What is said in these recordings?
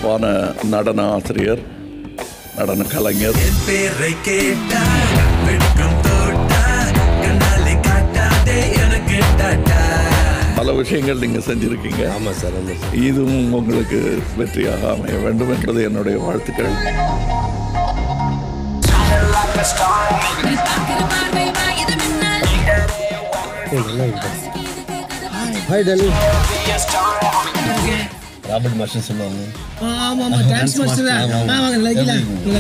சிறப்பான நடன ஆசிரியர் நடன கலைஞர் பேரை கேட்டா வெட்கம் தோட்டா கண்ணாலே காட்டாதே எனக்கு டாட்டா பல விஷயங்கள் நீங்கள் செஞ்சுருக்கீங்க ஆமாம் சார் ஆமாம் சார் இதுவும் உங்களுக்கு வெற்றியாக அமைய வேண்டும் என்பது என்னுடைய வாழ்த்துக்கள் ஹாய் டலி ராபர்ட் மாஸ்டர் சொல்லுவாங்க ஆமா ஆமா டான்ஸ் மாஸ்டர் தான் ஆமாங்க லக்கில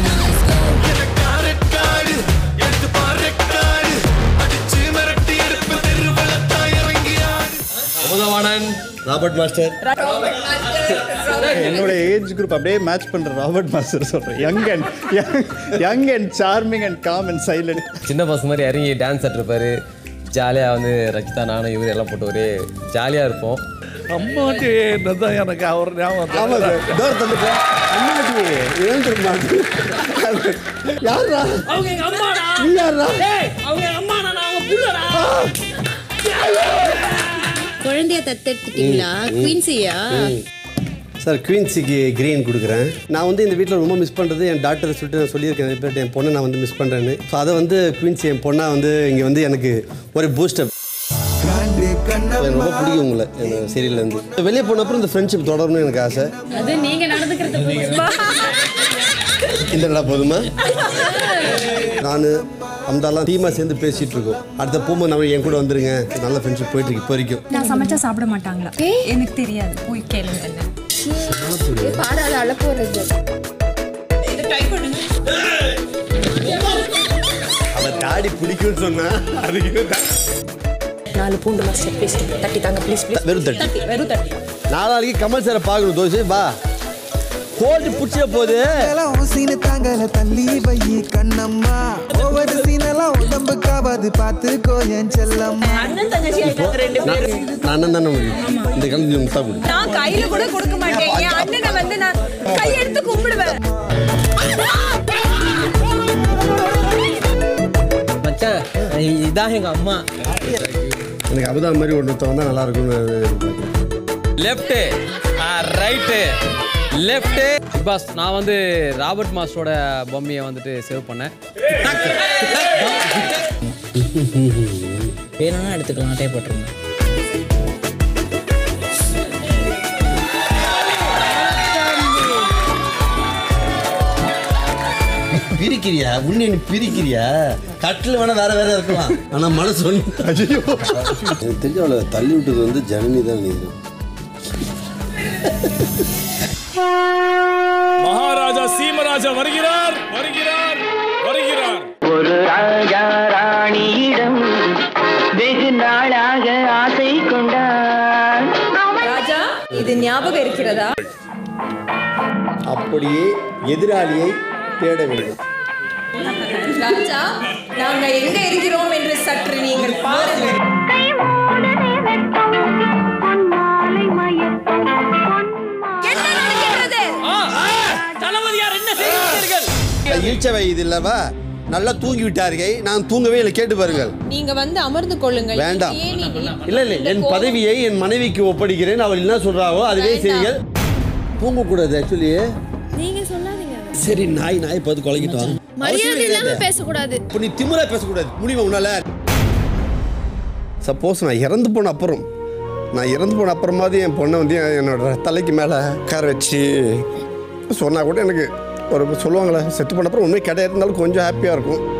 ராபர்ட் மாஸ்டர் என்னோட ஏஜ் குரூப் அப்படியே மேட்ச் பண்ற ராபர்ட் மாஸ்டர் சொல்றேன் young and young and charming and calm and silent சின்ன பசங்க மாதிரி இறங்கி டான்ஸ் ஆட்டிருப்பாரு ஜாலியாக வந்து ரச்சிதா நானும் இவர் எல்லாம் போட்டு ஒரே ஜாலியாக இருப்போம் அம்மாட்டி என்னதான் எனக்கு அவர் ஞாபகம் ஆமாம் வந்தது. சார் டோர் தந்துட்டேன் அம்மாட்டி ஏன் தெரியுமா யாரா அவங்க எங்க அம்மாடா நீ யாரா ஏய் அவங்க எங்க அம்மாடா நான் அவங்க புள்ளடா குழந்தைய தத்தெடுத்துட்டீங்களா குயின்சியா சார் குயின்ஸிக்கு கிரீன் கொடுக்குறேன் நான் வந்து இந்த வீட்டில் ரொம்ப மிஸ் பண்ணுறது என் டாக்டர் சொல்லிட்டு நான் சொல்லியிருக்கேன் நிறைய பேர்ட்ட என் பொண்ணை நான் வந்து மிஸ் பண்ணுறேன்னு ஸோ அதை வந்து குயின்ஸி என் பொண்ணாக வந்து இங்கே வந்து எனக்கு ஒரு பூஸ்டப் எனக்கு ரொம்ப பிடிக்கும் உங்களை இந்த சீரியல்லேருந்து வெளியே போன அப்புறம் இந்த ஃப்ரெண்ட்ஷிப் தொடரணும்னு எனக்கு ஆசை அது நீங்க நடந்துக்கிறது இந்த நல்லா போதுமா நான் அம்தாலாம் டீமாக சேர்ந்து பேசிகிட்டு இருக்கோம் அடுத்த போகும்போது நம்ம என் கூட வந்துருங்க நல்ல ஃப்ரெண்ட்ஷிப் போயிட்டு இருக்கு இப்போ வரைக்கும் நான் சமைச்சா சாப்பிட மாட்டாங்களா எனக்கு தெரியாது போய் கேளுங்க பாடாத அழ போறது அவன் தாடி பிடிக்கும்னு சொன்னா அதுக்கு நாலு பூண்டு மாஸ்டர் ப்ளீஸ் தட்டி தாங்க ப்ளீஸ் ப்ளீஸ் வெறும் தட்டி தட்டி வெறும் தட்டி நாளாளைக்கு கமல் சாரை பார்க்கணும் தோசை வா கோட்டு பிடிச்ச போது சீனு தாங்கல தள்ளி வை கண்ணம்மா ஒவ்வொரு சீனெல்லாம் உடம்பு காவாது பார்த்துக்கோ என் செல்லம்மா அண்ணன் தங்கச்சி ஆயிட்டாங்க ரெண்டு பேரும் நான் அண்ணன் தானே உங்களுக்கு இந்த காலத்தில் முத்தா கொடு நான் கையில கூட கொடுக்க மாட்டேன் என் அண்ணனை வந்து நான் கையெடுத்து கும்பிடுவேன் மச்சான் இதான் எங்க அம்மா எனக்கு அபதா மாதிரி ஒன்று வந்தால் நல்லா இருக்கும்னு எதிர்பார்க்கிறேன் லெஃப்ட்டு ரைட்டு லெஃப்ட்டு பாஸ் நான் வந்து ராபர்ட் மாஸ்டரோட பொம்மையை வந்துட்டு சேவ் பண்ணேன் வேணும்னா எடுத்துக்கலாம் டே போட்டுருங்க பிரிக்கிறியா உன்னை நீ பிரிக்கிறியா கட்டில் வேணா வேற வேற இருக்கலாம் ஆனால் மனசு ஒன்று ஐயோ எனக்கு தெரிஞ்ச அவளை தள்ளி விட்டது வந்து ஜனனி தான் நினைக்கிறேன் மகாராஜா சீமராஜா வருகிறார் வருகிறார் வருகிறார் ஒரு ராஜா ராணியிடம் வெகு நாளாக ஆசை கொண்டார் ராஜா இது ஞாபகம் இருக்கிறதா அப்படியே எதிராளியை தேட வேண்டும் ராஜா நாங்க எங்க இருக்கிறோம் என்று சற்று நீங்கள் பாருங்கள் என்ன நடக்கிறது தளபதியார் என்ன செய்கிறீர்கள் இழிச்சவை இது இல்லவா நல்லா தூங்கி விட்டார்கள் நான் தூங்கவே இல்லை கேட்டு பாருங்கள் நீங்க வந்து அமர்ந்து கொள்ளுங்கள் வேண்டாம் ஏன் நீ- இல்லை இல்லை என் பதவியை என் மனைவிக்கு ஒப்படைக்கிறேன் அவள் என்ன சொல்றாவோ அதுவே செய்யுங்கள் தூங்கக்கூடாது ஆக்சுவலி நீங்க சொல்லாதீங்க சரி நாய் நாய் பார்த்து குலைக்கிட்டோம் மரியாதை இல்லாம பேசக்கூடாது இப்போ நீ திமிரா பேசக்கூடாது முடியுமா உன்னால சப்போஸ் நான் இறந்து போன அப்புறம் நான் இறந்து போன அப்புறமாவது என் பொண்ணை வந்து என்னோட தலைக்கு மேலே உட்கார வச்சு சொன்னா கூட எனக்கு ஒரு சொல்லுவாங்களே செத்து பண்ண அப்புறம் உண்மை கிடையாது இருந்தாலும் கொஞ்சம் ஹாப்பியாக இருக்கும்